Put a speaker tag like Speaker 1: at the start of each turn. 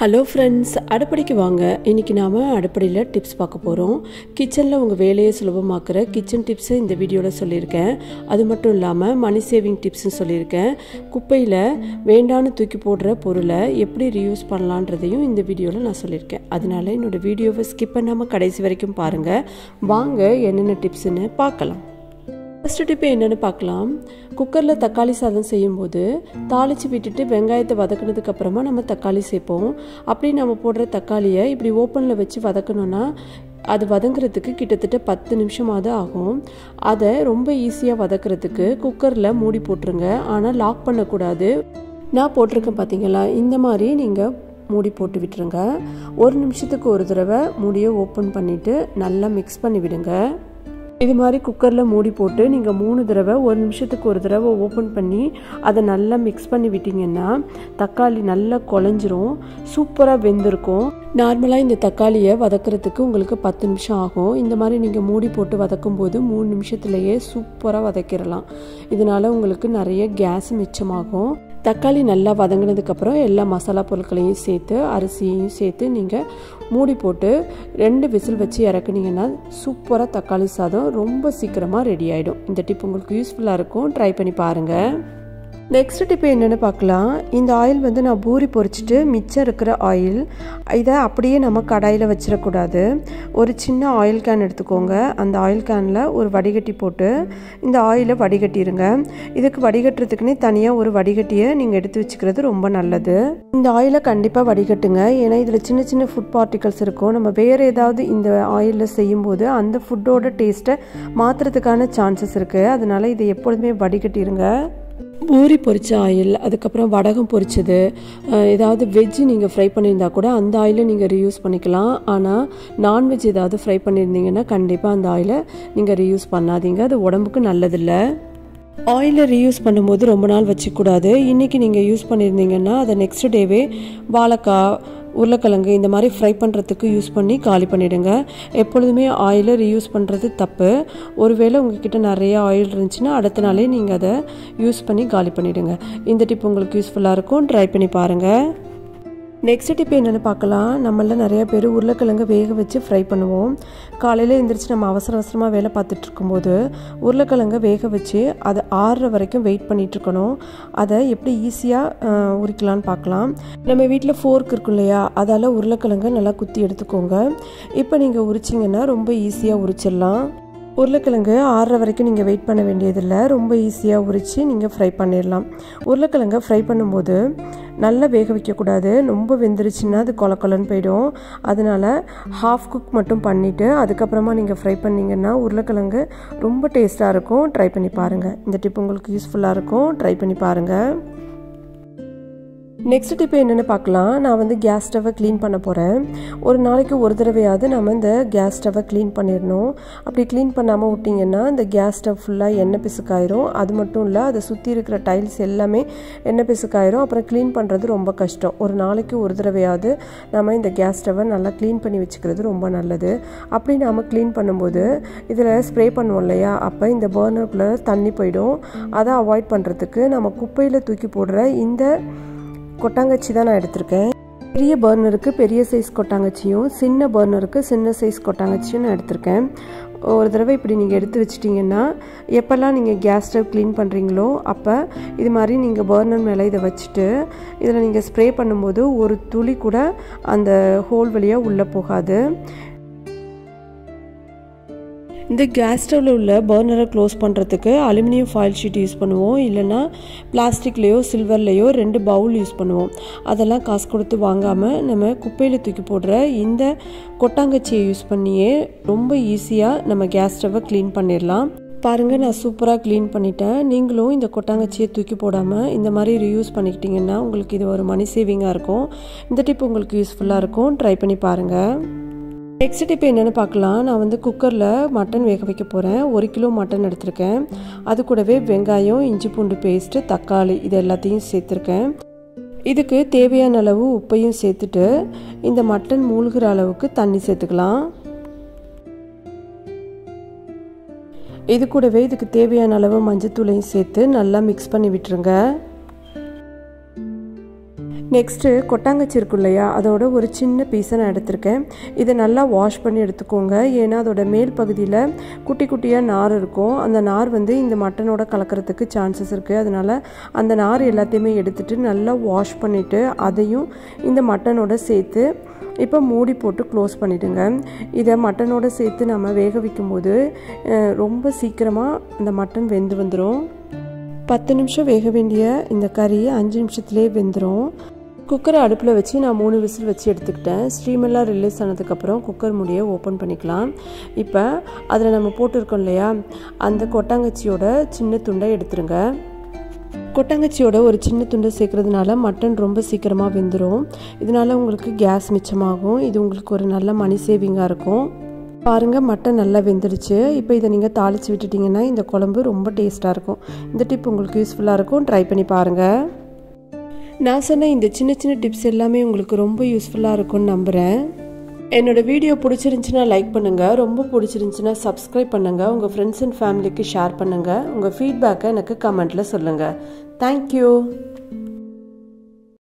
Speaker 1: hello friends அடுப்படிக்கு வாங்க இன்றைக்கி நாம் அடுப்படியில் டிப்ஸ் பார்க்க போகிறோம் கிச்சனில் உங்கள் வேலையை சுலபமாக்குற கிச்சன் டிப்ஸை இந்த வீடியோவில் சொல்லியிருக்கேன் அது மட்டும் இல்லாமல் மணி சேவிங் டிப்ஸும் சொல்லியிருக்கேன் குப்பையில் வேண்டான்னு தூக்கி போடுற பொருளை எப்படி ரீயூஸ் பண்ணலான்றதையும் இந்த வீடியோவில் நான் சொல்லியிருக்கேன் அதனால என்னோடய வீடியோவை ஸ்கிப் பண்ணாமல் கடைசி வரைக்கும் பாருங்கள் வாங்க என்னென்ன டிப்ஸுன்னு பார்க்கலாம் ஃபஸ்ட்டு டிப்பு என்னென்னு பார்க்கலாம் குக்கரில் தக்காளி சாதம் செய்யும்போது தாளித்து விட்டுட்டு வெங்காயத்தை வதக்கினதுக்கு அப்புறமா நம்ம தக்காளி சேர்ப்போம் அப்படி நம்ம போடுற தக்காளியை இப்படி ஓப்பனில் வச்சு வதக்கணும்னா அது வதங்குறதுக்கு கிட்டத்தட்ட பத்து நிமிஷமாவது ஆகும் அதை ரொம்ப ஈஸியாக வதக்குறதுக்கு குக்கரில் மூடி போட்டுருங்க ஆனால் லாக் பண்ணக்கூடாது நான் போட்டிருக்கேன் பார்த்தீங்களா இந்த மாதிரி நீங்கள் மூடி போட்டு விட்டுருங்க ஒரு நிமிஷத்துக்கு ஒரு தடவை மூடியை ஓப்பன் பண்ணிவிட்டு நல்லா மிக்ஸ் பண்ணி விடுங்க இது மாதிரி குக்கரில் மூடி போட்டு நீங்கள் மூணு தடவை ஒரு நிமிஷத்துக்கு ஒரு தடவை ஓப்பன் பண்ணி அதை நல்லா மிக்ஸ் பண்ணி விட்டிங்கன்னா தக்காளி நல்லா குழஞ்சிரும் சூப்பராக வெந்திருக்கும் நார்மலாக இந்த தக்காளியை வதக்கிறதுக்கு உங்களுக்கு பத்து நிமிஷம் ஆகும் இந்த மாதிரி நீங்கள் மூடி போட்டு வதக்கும் போது மூணு நிமிஷத்துலேயே சூப்பராக வதக்கிடலாம் இதனால் உங்களுக்கு நிறைய கேஸ் மிச்சமாகும் தக்காளி நல்லா வதங்கினதுக்கப்புறம் எல்லா மசாலா பொருட்களையும் சேர்த்து அரிசியையும் சேர்த்து நீங்கள் மூடி போட்டு ரெண்டு விசில் வச்சு இறக்குனீங்கன்னா சூப்பராக தக்காளி சாதம் ரொம்ப சீக்கிரமாக ரெடி ஆகிடும் இந்த டிப் உங்களுக்கு யூஸ்ஃபுல்லாக இருக்கும் ட்ரை பண்ணி பாருங்கள் நெக்ஸ்ட் டிப் என்னென்னு பார்க்கலாம் இந்த ஆயில் வந்து நான் பூரி பொரிச்சிட்டு மிச்சம் இருக்கிற ஆயில் இதை அப்படியே நம்ம கடாயில் வச்சிடக்கூடாது ஒரு சின்ன ஆயில் கேன் எடுத்துக்கோங்க அந்த ஆயில் கேனில் ஒரு வடிகட்டி போட்டு இந்த ஆயிலை வடிகட்டிடுங்க இதுக்கு வடிகட்டுறதுக்குன்னே தனியாக ஒரு வடிகட்டியை நீங்கள் எடுத்து வச்சுக்கிறது ரொம்ப நல்லது இந்த ஆயிலை கண்டிப்பாக வடிகட்டுங்க ஏன்னா இதில் சின்ன சின்ன ஃபுட் பார்ட்டிகல்ஸ் இருக்கும் நம்ம வேறு ஏதாவது இந்த ஆயிலில் செய்யும்போது அந்த ஃபுட்டோட டேஸ்ட்டை மாற்றுறதுக்கான சான்சஸ் இருக்குது அதனால் இதை எப்பொழுதுமே வடிகட்டிடுங்க பூரி பொரிச்ச ஆயில் அதுக்கப்புறம் வடகம் பொரிச்சது ஏதாவது வெஜ்ஜு நீங்கள் ஃப்ரை பண்ணியிருந்தா கூட அந்த ஆயிலை நீங்கள் ரீயூஸ் பண்ணிக்கலாம் ஆனால் நான்வெஜ் ஏதாவது ஃப்ரை பண்ணியிருந்தீங்கன்னா கண்டிப்பாக அந்த ஆயிலை நீங்கள் ரீயூஸ் பண்ணாதீங்க அது உடம்புக்கு நல்லதில்லை ஆயிலை ரீயூஸ் பண்ணும்போது ரொம்ப நாள் வச்சுக்கூடாது இன்றைக்கி நீங்கள் யூஸ் பண்ணியிருந்தீங்கன்னா அதை நெக்ஸ்ட் டேவே வாழைக்காய் உருளைக்கிழங்கு இந்த மாதிரி ஃப்ரை பண்ணுறதுக்கு யூஸ் பண்ணி காலி பண்ணிவிடுங்க எப்பொழுதுமே ஆயிலை ரீயூஸ் பண்ணுறது தப்பு ஒருவேளை உங்ககிட்ட நிறைய ஆயில் இருந்துச்சுன்னா அடுத்த நாளே நீங்கள் அதை யூஸ் பண்ணி காலி பண்ணிவிடுங்க இந்த டிப் உங்களுக்கு யூஸ்ஃபுல்லாக இருக்கும் ட்ரை பண்ணி பாருங்கள் நெக்ஸ்ட் டிப் என்னென்னு பார்க்கலாம் நம்மள நிறைய பேர் உருளைக்கிழங்கு வேக வச்சு ஃப்ரை பண்ணுவோம் காலையில் எழுந்திரிச்சு நம்ம அவசர அவசரமாக வேலை பார்த்துட்டு இருக்கும்போது உருளைக்கிழங்கை வேக வச்சு அதை ஆறுற வரைக்கும் வெயிட் பண்ணிட்டு இருக்கணும் அதை எப்படி ஈஸியாக உரிக்கலான்னு பார்க்கலாம் நம்ம வீட்டில் ஃபோர்க் இருக்கும் இல்லையா அதால் உருளைக்கிழங்கை நல்லா குத்தி எடுத்துக்கோங்க இப்போ நீங்கள் உரிச்சிங்கன்னா ரொம்ப ஈஸியாக உரிச்சிடலாம் உருளைக்கிழங்கு ஆறுற வரைக்கும் நீங்கள் வெயிட் பண்ண வேண்டியதில்லை ரொம்ப ஈஸியாக உரித்து நீங்கள் ஃப்ரை பண்ணிடலாம் உருளைக்கிழங்கை ஃப்ரை பண்ணும்போது நல்லா வேக வைக்கக்கூடாது ரொம்ப வெந்துருச்சுன்னா அது கொல கொலன்னு போயிடும் அதனால் ஹாஃப் குக் மட்டும் பண்ணிவிட்டு அதுக்கப்புறமா நீங்கள் ஃப்ரை பண்ணிங்கன்னா உருளைக்கிழங்கு ரொம்ப டேஸ்ட்டாக இருக்கும் ட்ரை பண்ணி பாருங்கள் இந்த டிப் உங்களுக்கு யூஸ்ஃபுல்லாக இருக்கும் ட்ரை பண்ணி பாருங்கள் நெக்ஸ்ட் டிப் என்னென்னு பார்க்கலாம் நான் வந்து கேஸ் ஸ்டவ்வை க்ளீன் பண்ண போகிறேன் ஒரு நாளைக்கு ஒரு தடவையாவது நம்ம இந்த கேஸ் ஸ்டவ்வை க்ளீன் பண்ணிடணும் அப்படி க்ளீன் பண்ணாமல் விட்டிங்கன்னா இந்த கேஸ் ஸ்டவ் ஃபுல்லாக எண்ணெய் பிசுக்காயிரும் அது மட்டும் இல்லை அதை சுற்றி இருக்கிற டைல்ஸ் எல்லாமே எண்ணெய் பிசுக்காயிரும் அப்புறம் க்ளீன் பண்ணுறது ரொம்ப கஷ்டம் ஒரு நாளைக்கு ஒரு தடவையாவது நம்ம இந்த கேஸ் ஸ்டவ்வை நல்லா க்ளீன் பண்ணி வச்சுக்கிறது ரொம்ப நல்லது அப்படி நாம் க்ளீன் பண்ணும்போது இதில் ஸ்ப்ரே பண்ணுவோம் இல்லையா அப்போ இந்த பர்னருக்குள்ளே தண்ணி போயிடும் அதை அவாய்ட் பண்ணுறதுக்கு நம்ம குப்பையில் தூக்கி போடுற இந்த கொட்டாங்கச்சி தான் நான் எடுத்திருக்கேன் பெரிய பர்னருக்கு பெரிய சைஸ் கொட்டாங்கச்சியும் சின்ன பர்னருக்கு சின்ன சைஸ் கொட்டாங்கச்சியும் நான் எடுத்திருக்கேன் ஒரு தடவை இப்படி நீங்கள் எடுத்து வச்சிட்டிங்கன்னா எப்போல்லாம் நீங்கள் கேஸ் ஸ்டவ் க்ளீன் பண்ணுறீங்களோ அப்போ இது மாதிரி நீங்கள் பர்னர் மேலே இதை வச்சுட்டு இதில் நீங்கள் ஸ்ப்ரே பண்ணும்போது ஒரு துளி கூட அந்த ஹோல் வழியாக உள்ளே போகாது இந்த கேஸ் ஸ்டவ்வில் உள்ள பர்னரை க்ளோஸ் பண்ணுறதுக்கு அலுமினியம் ஃபாயில் ஷீட் யூஸ் பண்ணுவோம் இல்லைன்னா பிளாஸ்டிக்லேயோ சில்வர்லேயோ ரெண்டு பவுல் யூஸ் பண்ணுவோம் அதெல்லாம் காசு கொடுத்து வாங்காமல் நம்ம குப்பையில் தூக்கி போடுற இந்த கொட்டாங்கச்சியை யூஸ் பண்ணியே ரொம்ப ஈஸியாக நம்ம கேஸ் ஸ்டவ்வை க்ளீன் பண்ணிடலாம் பாருங்கள் நான் சூப்பராக க்ளீன் பண்ணிட்டேன் நீங்களும் இந்த கொட்டாங்கச்சியை தூக்கி போடாமல் இந்த மாதிரி ரியூஸ் பண்ணிக்கிட்டிங்கன்னா உங்களுக்கு இது ஒரு மணி சேவிங்காக இருக்கும் இந்த டிப் உங்களுக்கு யூஸ்ஃபுல்லாக இருக்கும் ட்ரை பண்ணி பாருங்கள் நெக்ஸ்ட் டிப் என்னென்னு பார்க்கலாம் நான் வந்து குக்கரில் மட்டன் வேக வைக்க போகிறேன் ஒரு கிலோ மட்டன் எடுத்திருக்கேன் அது கூடவே வெங்காயம் இஞ்சி பூண்டு பேஸ்ட்டு தக்காளி இது எல்லாத்தையும் சேர்த்துருக்கேன் இதுக்கு தேவையான அளவு உப்பையும் சேர்த்துட்டு இந்த மட்டன் மூழ்கிற அளவுக்கு தண்ணி சேர்த்துக்கலாம் இது கூடவே இதுக்கு தேவையான அளவு மஞ்சத்தூளையும் சேர்த்து நல்லா மிக்ஸ் பண்ணி விட்டுருங்க நெக்ஸ்ட்டு கொட்டாங்கச்சி இருக்கும் இல்லையா அதோட ஒரு சின்ன பீஸை நான் எடுத்திருக்கேன் இதை நல்லா வாஷ் பண்ணி எடுத்துக்கோங்க ஏன்னா அதோட மேல் பகுதியில் குட்டி குட்டியாக நார் இருக்கும் அந்த நார் வந்து இந்த மட்டனோட கலக்கிறதுக்கு சான்சஸ் இருக்குது அதனால் அந்த நார் எல்லாத்தையுமே எடுத்துட்டு நல்லா வாஷ் பண்ணிவிட்டு அதையும் இந்த மட்டனோட சேர்த்து இப்போ மூடி போட்டு க்ளோஸ் பண்ணிவிடுங்க இதை மட்டனோட சேர்த்து நம்ம வேக வைக்கும்போது ரொம்ப சீக்கிரமாக இந்த மட்டன் வெந்து வந்துடும் பத்து நிமிஷம் வேக வேண்டிய இந்த கறி அஞ்சு நிமிஷத்துலேயே வெந்துடும் குக்கரை அடுப்பில் வச்சு நான் மூணு விசில் வச்சு எடுத்துக்கிட்டேன் ஸ்டீமெல்லாம் ரிலீஸ் ஆனதுக்கப்புறம் குக்கர் முடியை ஓப்பன் பண்ணிக்கலாம் இப்போ அதில் நம்ம போட்டிருக்கோம் இல்லையா அந்த கொட்டாங்கச்சியோட சின்ன துண்டை எடுத்துருங்க கொட்டாங்கச்சியோட ஒரு சின்ன துண்டை சேர்க்கறதுனால மட்டன் ரொம்ப சீக்கிரமாக வெந்துடும் இதனால் உங்களுக்கு கேஸ் மிச்சமாகும் இது உங்களுக்கு ஒரு நல்ல மணி சேவிங்காக இருக்கும் பாருங்கள் மட்டன் நல்லா வெந்துடுச்சு இப்போ இதை நீங்கள் தாளித்து விட்டுட்டிங்கன்னா இந்த குழம்பு ரொம்ப டேஸ்ட்டாக இருக்கும் இந்த டிப் உங்களுக்கு யூஸ்ஃபுல்லாக இருக்கும் ட்ரை பண்ணி பாருங்கள் நான் சொன்ன இந்த சின்ன சின்ன டிப்ஸ் எல்லாமே உங்களுக்கு ரொம்ப யூஸ்ஃபுல்லாக இருக்கும்னு நம்புகிறேன் என்னோட வீடியோ பிடிச்சிருந்துச்சுன்னா லைக் பண்ணுங்கள் ரொம்ப பிடிச்சிருந்துச்சுன்னா சப்ஸ்கிரைப் பண்ணுங்கள் உங்கள் ஃப்ரெண்ட்ஸ் அண்ட் ஃபேமிலிக்கு ஷேர் பண்ணுங்கள் உங்கள் ஃபீட்பேக்கை எனக்கு கமெண்ட்டில் சொல்லுங்கள் தேங்க்யூ